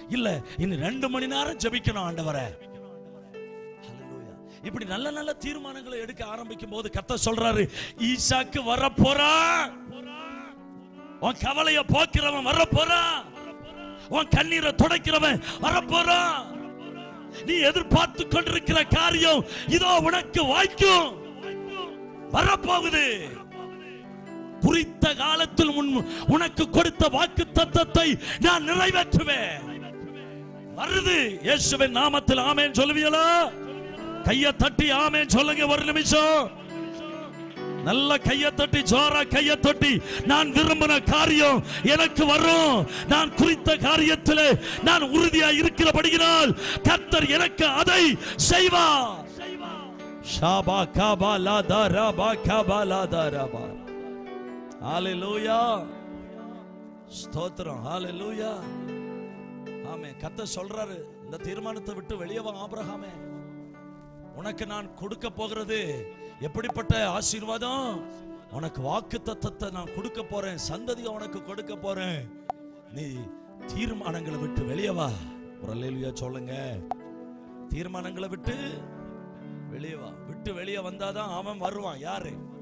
இல்ல இன்னும் ரெண்டு மணி நேரம் ஜெபிக்கணும் ஆண்டவரே Hallelujah. இப்படி நல்ல நல்ல தீர்மானங்களை எடுக்க ஆரம்பிக்கும் போது கத்த சொல்றாரு ஈசாக்கு வர போறான் உன் கவலைய போக்கிறவன் வர போறான் உன் கண்ணீரை துடைக்கிறவன் வர போறான் நீ எதிர்பார்த்து கொண்டிருக்கிற காரியம் இதோ உனக்கு வாய்க்கும் வரப்போகுது குறித்த காலத்தில் உன் உனக்கு கொடுத்த வாக்கு தத்தத்தை நான் நிறைவேற்றுவேன் வருது இயேசுவின் நாமத்தில் ஆமென் சொல்லுவீங்களா கைய தட்டி ஆமென் சொல்லுங்க ஒரு நிமிஷம் நல்ல கைய தட்டி ஜோரா கைய தட்டி நான் விரும்பின காரியம் எனக்கு வரும் நான் குறித்த காரியத்திலே நான் உறுதியா இருக்கிறபடியினால் கர்த்தர் எனக்கு அதை செய்வார் ஷாபா காபா லா தா ரா பா காபா லா தா ரா பா ஹalleluya ஸ்தோத்திரம் ஹalleluya ஆமே கர்த்தர் சொல்றாரு இந்த தீர்மானத்தை விட்டு வெளியே வா ஆபிரகாமே உனக்கு நான் கொடுக்க போகிறது எப்படிப்பட்ட ஆசீர்வாதம் உனக்கு வாக்கு தத்தத்தை நான் கொடுக்க போறேன் சந்ததியை உனக்கு கொடுக்க போறேன் நீ தீர்மானங்களை விட்டு வெளியே வா ஒரு அல்லேலூயா சொல்லுங்க தீர்மானங்களை விட்டு வெளியே வா விட்டு வெளியே வந்தாதான் அவன் வருவான் யாரு